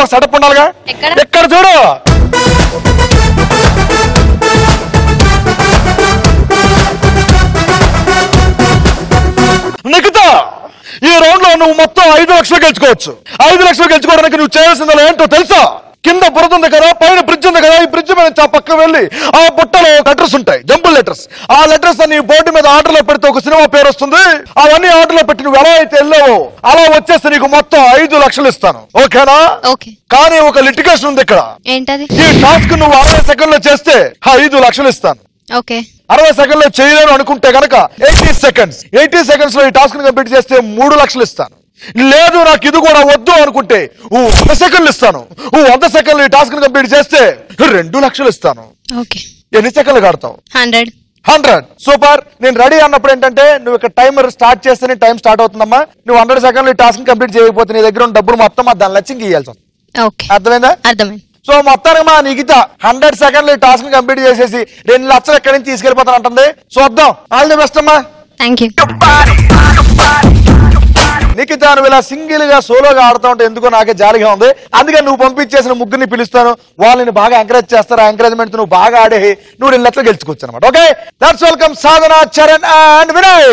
Setup ఉండాలిగా ఎక్కడ? ఎక్కడ చూడు నిఖిత ఈ రౌండ్ లో నువ్వు మొత్తం ఐదు లక్షలు గెలుచుకోవచ్చు ఐదు లక్షలు గెలుచుకోవడానికి నువ్వు చేయాల్సింది ఏంటో తెలుసా కింద బురద ఉంది కదా పైన బ్రిడ్జ్ ఉంది కదా ఈ బ్రిడ్జ్ మీద నుంచి ఆ పక్క వెళ్ళి ఆ బుట్టలో లెటర్స్ ఉంటాయి జంబుల్ లెటర్స్ ఆ లెటర్స్ అన్ని బోర్డు మీద ఆర్డర్ లో పెడితే ఒక సినిమా పేరు వస్తుంది అవన్నీ ఆర్డర్ లో పెట్టి నువ్వు ఎలా అయితే వెళ్ళావో అలా వచ్చేస్తే నీకు మొత్తం ఐదు లక్షలు ఇస్తాను ఓకేనా ఓకే కానీ ఒక లిటిగేషన్ ఉంది ఇక్కడ ఏంటది ఈ టాస్క్ నువ్వు అరవై సెకండ్ లో చేస్తే ఐదు లక్షలు ఇస్తాను ఓకే అరవై సెకండ్ లో చేయలేను అనుకుంటే గనక ఎయిటీ సెకండ్స్ ఎయిటీ సెకండ్స్ లో ఈ టాస్క్ కంప్లీట్ చేస్తే మూడు లక్షలు ఇస్తాను లేదు నాకు ఇది కూడా వద్దు అనుకుంటే ఓ వంద సెకండ్లు ఇస్తాను ఓ వంద సెకండ్లు ఈ టాస్క్ కంప్లీట్ చేస్తే రెండు లక్షలు ఇస్తాను ఓకే ఎన్ని సెకండ్లు కడతావు హండ్రెడ్ హండ్రెడ్ సూపర్ నేను రెడీ అన్నప్పుడు ఏంటంటే నువ్వు ఇక్కడ టైమర్ స్టార్ట్ చేస్తేనే టైం స్టార్ట్ అవుతుందమ్మా నువ్వు హండ్రెడ్ సెకండ్లు ఈ టాస్క్ కంప్లీట్ చేయకపోతే నీ దగ్గర ఉన్న డబ్బులు మొత్తం మా దాని లక్ష్యం ఇయ్యాల్సి వస్తుంది ఓకే అర్థమైందా అర్థమైంది సో మొత్తానికి మా నిఖిత హండ్రెడ్ సెకండ్లు ఈ టాస్క్ కంప్లీట్ చేసేసి రెండు లక్షలు ఎక్కడి నుంచి తీసుకెళ్ళిపోతాను అంటుంది చూద్దాం ఆల్ ది బెస్ట్ అమ్మా థ్యాంక్ యూ నిఖిత నువ్వు ఇలా సింగిల్ గా సోలోగా ఆడుతూ ఉంటే ఎందుకో నాకే జాలిగా ఉంది అందుకని నువ్వు పంపించేసిన ముగ్గురిని పిలుస్తాను వాళ్ళని బాగా ఎంకరేజ్ చేస్తారు ఆ ఎంకరేజ్మెంట్ నువ్వు బాగా ఆడే నువ్వు రెండు లక్షలు గెలుచుకోవచ్చు అనమాట okay that's welcome Sadhana Charan and Vinay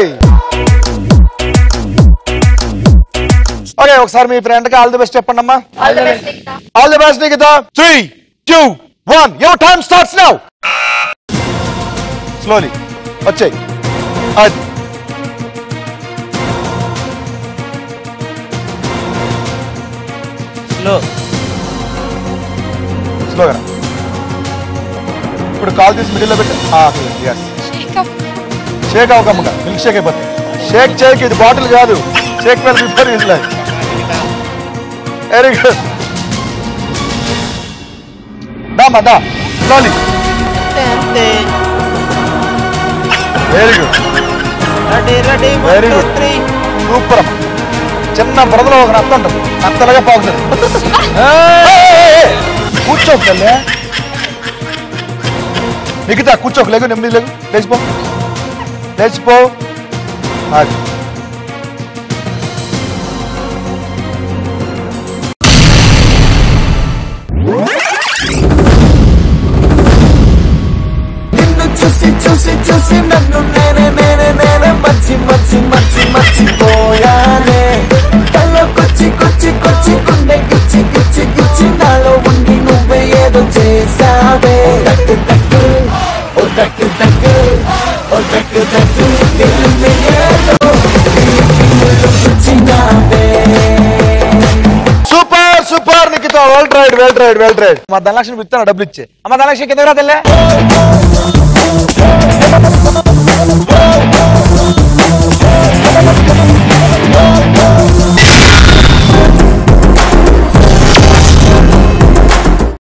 okay ఒకసారి మీ ఫ్రెండ్ కి ఆల్ ది బెస్ట్ చెప్పండి అమ్మా all the best Nikhita three two one your time starts now slowly వచ్చాయి అది స్లో స్లోగా ఇప్పుడు కాల్ తీసి మిడిల్లో పెట్టి ఎస్ షేక్ అవ్వకమ్మగా మిల్క్ షేక్ అయిపోతుంది షేక్ షేక్ ఇది బాటిల్ కాదు shake well before use life very good దామా దా slowly very good ready ready Very good. Super అమ్మ చిన్న బురదలో ఒక నత్త ఉంటుంది నత్తలుగా పాకుతుంది ఏయ్! కూర్చోకు తల్లి మిగతా కూర్చోకు లేకు నెమ్మది లేకు లేచిపో లేచిపో అది నిన్ను చూసి చూసి చూసి నన్ను నేనే నేనే నేనే మర్చి మర్చి మర్చి మర్చిపోయానే కళ్ళకొచ్చి కొచ్చి కొచ్చి గుండె గిచ్చి గిచ్చి గిచ్చి నాలో ఉండి నువ్వే ఏదో చేసావే దక్కు దక్కు ఓ దక్కు దక్కు ఓ దక్కు దక్కు దిల్ మే ఏదో గుచ్చినావే super super Nikhita well tried well tried well tried మా ధనలక్ష్మి ఇస్తాను డబ్బులు ఇచ్చే అమ్మ ధనలక్ష్మి కింద రా తెల్లే